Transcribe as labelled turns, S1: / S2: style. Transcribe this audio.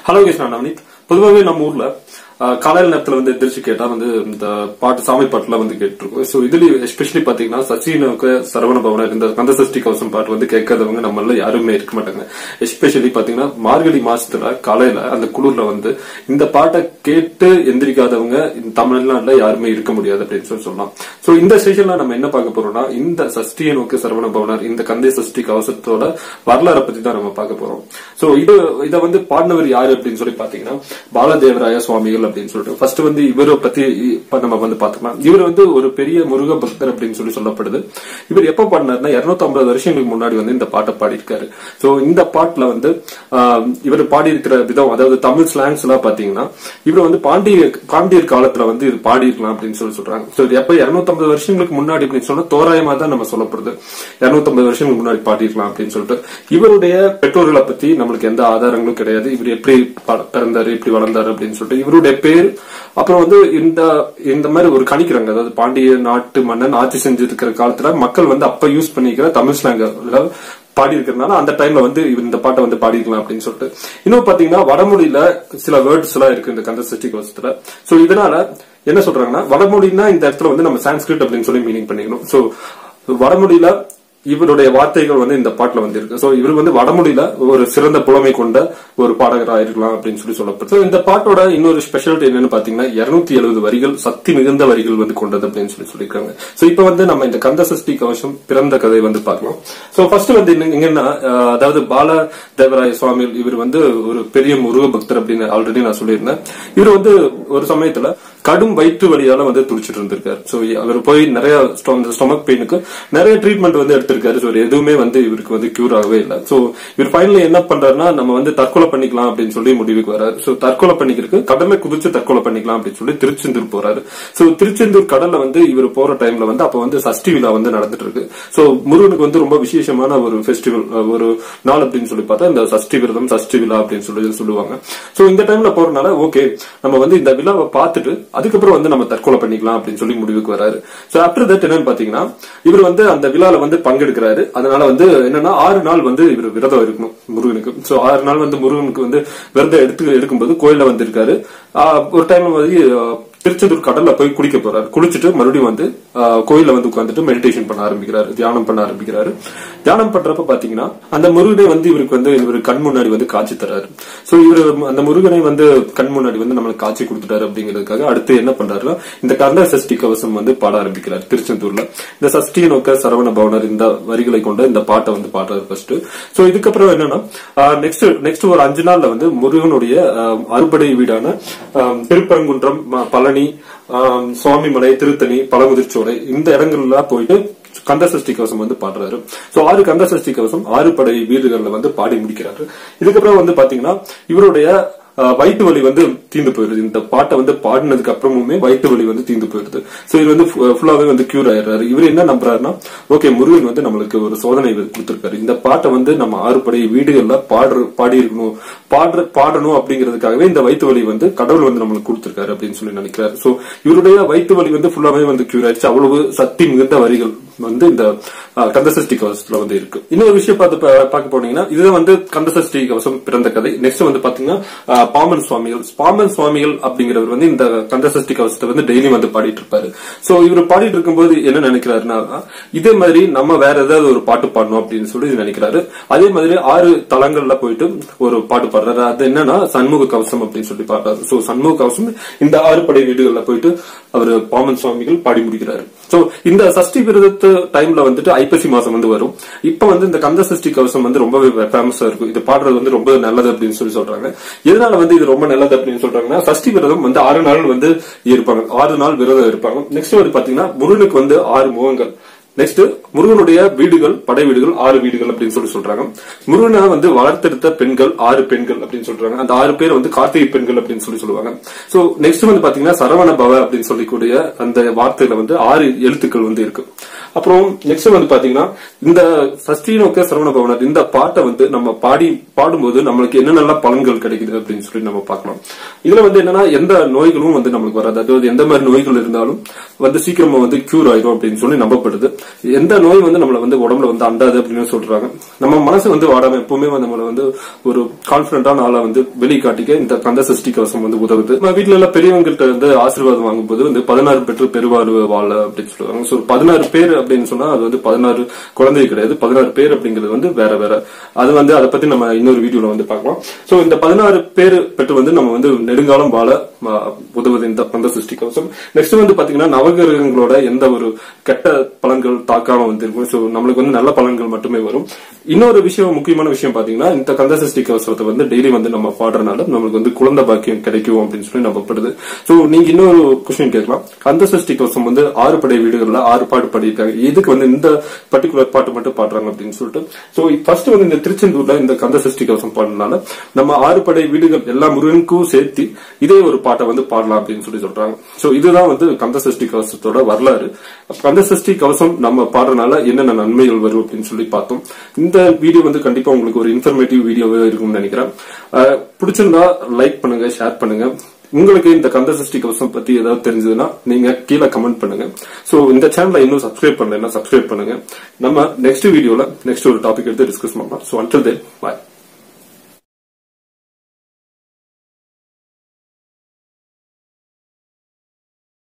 S1: hello case நான் நவனித் பொதுவாகவே நம்ம ஊர்ல அஹ், காலையில நேரத்துல வந்து எந்திரிச்சு கேட்டா வந்து இந்த பாட்டு சாமி பாட்டுலாம் வந்து கேட்டுருக்கோம் சோ இதுலயும் எஸ்பெஷலி பாத்தீங்கன்னா சச்சினுக்கு சரவண பவனர் இந்த கந்த சஷ்டி கவசம் பாட்டு வந்து கேட்காதவங்க நம்மள யாருமே இருக்க மாட்டாங்க எஸ்பெஷலி பாத்தீங்கன்னா மார்கழி மாசத்துல காலையில அந்த குளிர்ல வந்து இந்த பாட்டை கேட்டு எந்திரிக்காதவங்க இந்த தமிழ்நாட்டுல யாருமே இருக்க முடியாது அப்படின்னு சொல்லி சொல்லலாம் சோ இந்த செஷன்ல நம்ம என்ன பார்க்க போறோம்னா இந்த சஷ்டியை நோக்கி சரவண பவனர் இந்த கந்தை சஷ்டி கவசத்தோட வரலாறை பத்தி தான் நம்ம பார்க்க போறோம் சோ இது இத வந்து பாடினவர் யாரு அப்படின்னு சொல்லி பாத்தீங்கன்னா பாலதேவராய சுவாமிகள் அப்படின்னு சொல்லிட்டு ஃபர்ஸ்ட் வந்து இவரை பத்தி இப்ப நம்ம வந்து பாத்துக்கலாம் இவர் வந்து ஒரு பெரிய முருக பக்தர் அப்படின்னு சொல்லி சொல்லப்படுது இவர் எப்ப பாடினார்னா 250 வருஷங்களுக்கு முன்னாடி வந்து இந்த பாட்டை பாடியிருக்காரு சோ இந்த பாட்டுல வந்து ஆஹ், இவர் பாடியிருக்கிற விதம் அதாவது தமிழ் ஸ்லாங்ஸ் எல்லாம் பாத்தீங்கன்னா இவர் வந்து பாண்டிய பாண்டியர் காலத்துல வந்து இது பாடியிருக்கலாம் அப்படின்னு சொல்லி சொல்றாங்க சோ இது எப்ப 250 வருஷங்களுக்கு முன்னாடி அப்படின்னு சொன்னா தோராயமா தான் நம்ம சொல்லப்படுது 250 வருஷங்களுக்கு முன்னாடி பாடியிருக்கலாம் அப்படின்னு சொல்லிட்டு இவருடைய பெற்றோர்களை பத்தி நம்மளுக்கு எந்த ஆதாரங்களும் கிடையாது இவர் எப்படி ப- பிறந்தாரு எப்படி வளர்ந்தாரு அப்படின்னு சொல்லிட்டு இவருடைய பேர் அப்புறம் வந்து இந்த இந்த மாதிரி ஒரு கணிக்கிறாங்க அதாவது பாண்டிய நாட்டு மன்னன் ஆட்சி செஞ்சிருக்கிற காலத்துல மக்கள் வந்து அப்ப யூஸ் பண்ணிக்கிற தமிழ் ஸ்லாங்க பாடி இருக்கிறதுனால அந்த டைம்ல வந்து இவர் இந்த பாட்டை வந்து பாடிருக்கலாம் அப்படின்னு சொல்லிட்டு இன்னும் பாத்தீங்கன்னா வடமொழியில சில வேர்ட்ஸ் எல்லாம் இருக்கு இந்த கந்த சஷ்டி கவசத்துல சோ இதனால என்ன சொல்றாங்கன்னா வடமொழின்னா இந்த இடத்துல வந்து நம்ம சான்ஸ்கிரிட் அப்படின்னு சொல்லி மீனிங் பண்ணிக்கணும் சோ வடமொழியில இவருடைய வார்த்தைகள் வந்து இந்த பாட்டுல வந்து இருக்கு சோ இவர் வந்து வடமொழியில ஒரு சிறந்த புலமை கொண்ட ஒரு பாடகரா இருக்கலாம் அப்படின்னு சொல்லி சொல்லப்படுது So, இந்த பாட்டோட இன்னொரு ஸ்பெஷாலிட்டி என்னன்னு பாத்தீங்கன்னா 270 எழுபது வரிகள் சக்தி மிகுந்த வரிகள் வந்து கொண்டது அப்படின்னு சொல்லி சொல்லியிருக்காங்க சோ இப்ப வந்து நம்ம இந்த கந்த சஷ்டி கவசம் பிறந்த கதை வந்து பார்க்கலாம் சோ ஃபர்ஸ்ட் வந்து என்ன- எங்கன்னா அஹ், அதாவது பால தேவராய சுவாமி இவர் வந்து ஒரு பெரிய முருக பக்தர் அப்படின்னு ஆல்ரெடி நான் சொல்லியிருந்தேன் இவர் வந்து ஒரு சமயத்துல கடும் வயிற்று வலியால வந்து துடிச்சிட்டு இருந்திருக்காரு சோ அவர் போய் நிறைய ஸ்டொமக் பெயினுக்கு நிறைய ட்ரீட்மெண்ட் வந்து எடுத்திருக்காரு சோ எதுவுமே வந்து இவருக்கு வந்து கியூர் ஆகவே இல்லை சோ இவர் ஃபைனலி என்ன பண்றாருன்னா நம்ம வந்து தற்கொலை பண்ணிக்கலாம் அப்படின்னு சொல்லி முடிவுக்கு வராரு சோ தற்கொலை பண்ணிக்கிறதுக்கு கடலை குதிச்சு தற்கொலை பண்ணிக்கலாம் அப்படின்னு சொல்லி திருச்செந்தூர் போறாரு சோ திருச்செந்தூர் கடல்ல வந்து இவர் போற டைம்ல வந்து அப்ப வந்து சஷ்டி விழா வந்து நடந்துட்டு இருக்கு சோ முருகனுக்கு வந்து ரொம்ப விசேஷமான ஒரு ஃபெஸ்டிவல் ஒரு நாள் அப்படின்னு சொல்லி பார்த்தா இந்த சஷ்டி விரதம் சஷ்டி விழா அப்படின்னு சொல்லி சொல்லுவாங்க சோ இந்த டைம்ல போறதுனால ஓகே நம்ம வந்து இந்த விழாவை பார்த்துட்டு அதுக்கப்புறம் வந்து நம்ம தற்கொலை பண்ணிக்கலாம் அப்படின்னு சொல்லி முடிவுக்கு வராரு சோ ஆஃப்டர் தட் என்னன்னு பாத்தீங்கன்னா இவர் வந்து அந்த விழால வந்து பங்கெடுக்கிறாரு அதனால வந்து என்னன்னா ஆறு நாள் வந்து இவர் விரதம் இருக்கணும் முருகனுக்கு சோ ஆறு நாள் வந்து முருகனுக்கு வந்து விரதம் எடுத்து எடுக்கும்போது கோயில்ல வந்திருக்காரு ஆஹ் ஒரு டைம் வந்து ஆஹ், திருச்செந்தூர் கடல்ல போய் குளிக்க போறாரு குளிச்சுட்டு மறுபடியும் வந்து ஆஹ், கோயில்ல வந்து உட்காந்துட்டு மெடிடேஷன் பண்ண ஆரம்பிக்கிறாரு தியானம் பண்ண ஆரம்பிக்கிறாரு தியானம் பண்றப்ப பாத்தீங்கன்னா அந்த முருகனை வந்து இவருக்கு வந்து இவர் கண் முன்னாடி வந்து காட்சி தராரு சோ இவர் அந்த முருகனை வந்து கண் முன்னாடி வந்து நம்மளுக்கு காட்சி கொடுத்துட்டாரு அப்படிங்கிறதுக்காக அடுத்து என்ன பண்றாருன்னா இந்த கந்த சஷ்டி கவசம் வந்து பாட ஆரம்பிக்கிறார் திருச்செந்தூர்ல இந்த சஷ்டியை நோக்க சரவண பவனர் இந்த வரிகளை கொண்ட இந்த பாட்டை வந்து பாடுறாரு ஃபர்ஸ்ட் சோ இதுக்கப்புறம் என்னன்னா நெக்ஸ்ட் நெக்ஸ்ட் ஒரு அஞ்சு நாள்ல வந்து முருகனுடைய ஆஹ், அறுபடை வீடான ஆஹ், திருப்பரங்குன்றம் ம- பழனி ஆஹ், சுவாமிமலை திருத்தணி பழமுதிர்ச்சோலை இந்த இடங்கள்ல போயிட்டு கந்த சஷ்டி கவசம் வந்து பாடுறாரு சோ ஆறு கந்த சஷ்டி கவசம் ஆறு படை வீடுகள்ல வந்து பாடி முடிக்கிறாரு இதுக்கப்புறம் வந்து பாத்தீங்கன்னா இவருடைய அஹ், வயிற்று வலி வந்து தீந்து போயிருது இந்த பாட்டை வந்து பாடினதுக்கு அப்புறமுமே வயிற்று வலி வந்து தீந்து போயிருது சோ இது வந்து ஃபுல்லாவே வந்து கியூர் ஆயிடுறாரு இவர் என்ன நம்புறாருன்னா ஓகே முருகன் வந்து நம்மளுக்கு ஒரு சோதனை வந்து கொடுத்திருக்காரு இந்த பாட்டை வந்து நம்ம ஆறு படை வீடுகள்ல பாடுற பாடி இருக்கணும் பாடுற பாடணும் அப்படிங்கிறதுக்காகவே இந்த வயிற்று வலி வந்து கடவுள் வந்து நம்மளுக்கு கொடுத்திருக்காரு அப்படின்னு சொல்லி நினைக்கிறாரு சோ இவருடைய வயிற்று வலி வந்து ஃபுல்லாவே வந்து கியூர் ஆயிடுச்சு அவ்வளவு சக்தி மிகுந்த வரிகள் வந்து இந்த அஹ், கந்தசஷ்டி கவசத்துல வந்து இருக்கு இன்னொரு விஷயம் பார்த்து பா- பார்க்க போனீங்கன்னா இதுதான் வந்து கந்தசஷ்டி கவசம் பிறந்த கதை நெக்ஸ்ட் வந்து பாத்தீங்கன்னா அஹ், பாமன் சுவாமிகள் பாமன் சுவாமிகள் அப்படிங்கிறவர் வந்து இந்த கந்தசஷ்டி கவசத்தை வந்து டெய்லி வந்து பாடிட்டு இருப்பாரு சோ இவர் பாடிட்டு இருக்கும்போது என்ன நினைக்கிறாருன்னா இதே மாதிரி நம்ம வேற ஏதாவது ஒரு பாட்டு பாடணும் அப்படின்னு சொல்லி நினைக்கிறாரு அதே மாதிரி ஆறு தலங்கள்ல போயிட்டு ஒரு பாட்டு பாடுறாரு அது என்னன்னா சண்முக கவசம் அப்படின்னு சொல்லி பாடுறாரு சோ சண்முக கவசம் இந்த ஆறு படை வீடுகள்ல போயிட்டு அவர் பாமன் சுவாமிகள் பாடி முடிக்கிறாரு சோ இந்த சஷ்டி விரதத்து டைம்ல வந்துட்டு ஐப்பசி மாசம் வந்து வரும் இப்ப வந்து இந்த கந்த சஷ்டி கவசம் வந்து ரொம்பவே ஃபேமஸா இருக்கும் இது பாடுறது வந்து ரொம்ப நல்லது அப்படின்னு சொல்லி சொல்றாங்க எதனால வந்து இது ரொம்ப நல்லது அப்படின்னு சொல்றாங்கன்னா சஷ்டி விரதம் வந்து ஆறு நாள் வந்து இருப்பாங்க ஆறு நாள் விரதம் இருப்பாங்க நெக்ஸ்ட் வந்து பாத்தீங்கன்னா முருகனுக்கு வந்து ஆறு முகங்கள் நெக்ஸ்ட் முருகனுடைய வீடுகள் படை வீடுகள் ஆறு வீடுகள் அப்படின்னு சொல்லி சொல்றாங்க முருகனை வந்து வளர்த்தெடுத்த பெண்கள் ஆறு பெண்கள் அப்படின்னு சொல்றாங்க அந்த ஆறு பேர் வந்து கார்த்திகை பெண்கள் அப்படின்னு சொல்லி சொல்லுவாங்க சோ நெக்ஸ்ட் வந்து பாத்தீங்கன்னா சரவண பவ அப்படின்னு சொல்லிக்கூடிய அந்த வார்த்தையில வந்து ஆறு எழுத்துக்கள் வந்து இருக்கு அப்புறம் நெக்ஸ்ட் வந்து பாத்தீங்கன்னா இந்த சஷ்டி நோக்க சரவண பவனர் இந்த பாட்டை வந்து நம்ம பாடி பாடும்போது நம்மளுக்கு என்னென்னலாம் பலன்கள் கிடைக்குது அப்படின்னு சொல்லி நம்ம பார்க்கலாம் இதுல வந்து என்னன்னா எந்த நோய்களும் வந்து நம்மளுக்கு வராது அதாவது எந்த மாதிரி நோய்கள் இருந்தாலும் வந்து சீக்கிரமா வந்து கியூர் ஆயிரும் அப்படின்னு சொல்லி நம்பப்படுது எந்த நோய் வந்து நம்மள வந்து உடம்புல வந்து அண்டாது அப்படின்னு சொல்றாங்க நம்ம மனசு வந்து வாடாம எப்பவுமே வந்து நம்மள வந்து ஒரு கான்பிடண்டான ஆளா வந்து வெளிக்காட்டிக்க இந்த கந்த சஷ்டி கவசம் வந்து உதவுது நம்ம வீட்டுல எல்லாம் பெரியவங்கள்ட்ட வந்து ஆசீர்வாதம் வாங்கும்போது வந்து பதினாறு பெற்று பெருவாழ்வு வாழ அப்படின்னு சொல்லுவாங்க சோ பதினாறு பேர் அப்படின்னு சொன்னா அது வந்து பதினாறு குழந்தை கிடையாது பதினாறு பேர் அப்படிங்கிறது வந்து வேற வேற அது வந்து அதை பத்தி நம்ம இன்னொரு வீடியோல வந்து பார்க்கலாம் சோ இந்த பதினாறு பேர் பெற்று வந்து நம்ம வந்து நெடுங்காலம் வாழ ஆ, உதவுது இந்த கந்த சஷ்டி கவசம் நெக்ஸ்ட் வந்து பாத்தீங்கன்னா நவகிரகங்களோட எந்த ஒரு கெட்ட பலன்கள் தாக்காம வந்து இருக்கும் சோ நம்மளுக்கு வந்து நல்ல பலன்கள் மட்டுமே வரும் இன்னொரு விஷயம் முக்கியமான விஷயம் பாத்தீங்கன்னா இந்த கந்த சஷ்டி கவசத்தை வந்து டெய்லி வந்து நம்ம பாடுறதுனால நம்மளுக்கு வந்து குழந்தை பாக்கியம் கிடைக்கும் அப்படின்னு சொல்லி நம்பப்படுது சோ நீங்க இன்னொரு கொஸ்டின் கேட்கலாம் கந்த சஷ்டி கவசம் வந்து ஆறு படை வீடுகள்ல ஆறு பாட்டு பாடியிருக்காங்க எதுக்கு வந்து இந்த பர்டிகுலர் பாட்டு மட்டும் பாடுறாங்க அப்படின்னு சொல்லிட்டு சோ ஃபர்ஸ்ட் வந்து இந்த திருச்செந்தூர்ல இந்த கந்த சஷ்டி கவசம் பாடுறதுனால நம்ம ஆறு படை வீடுகள் எல்லா முருகனுக்கும் சேர்த்து இதே ஒரு பாட்டை வந்து பாடலாம் அப்படின்னு சொல்லி சொல்றாங்க சோ இதுதான் வந்து கந்த சஷ்டி கவசத்தோட வரலாறு கந்த சஷ்டி கவசம் நம்ம பாடுறதுனால என்னென்ன நன்மைகள் வரும் அப்படின்னு சொல்லி பார்த்தோம் இந்த வீடியோ வந்து கண்டிப்பா உங்களுக்கு ஒரு இன்ஃபர்மேட்டிவ் வீடியோவே இருக்கும்னு நினைக்கிறேன் அஹ், பிடிச்சிருந்தா லைக் பண்ணுங்க ஷேர் பண்ணுங்க உங்களுக்கு இந்த கந்த சஷ்டி கவசம் பத்தி ஏதாவது தெரிஞ்சதுன்னா நீங்க கீழே கமெண்ட் பண்ணுங்க சோ இந்த சேனலை இன்னும் சப்ஸ்கிரைப் பண்ணலைன்னா சப்ஸ்கிரைப் பண்ணுங்க நம்ம நெக்ஸ்ட் வீடியோல நெக்ஸ்ட் ஒரு டாபிக் எடுத்து டிஸ்கஸ் பண்ணலாம் சோ அன்டில் தென் பாய்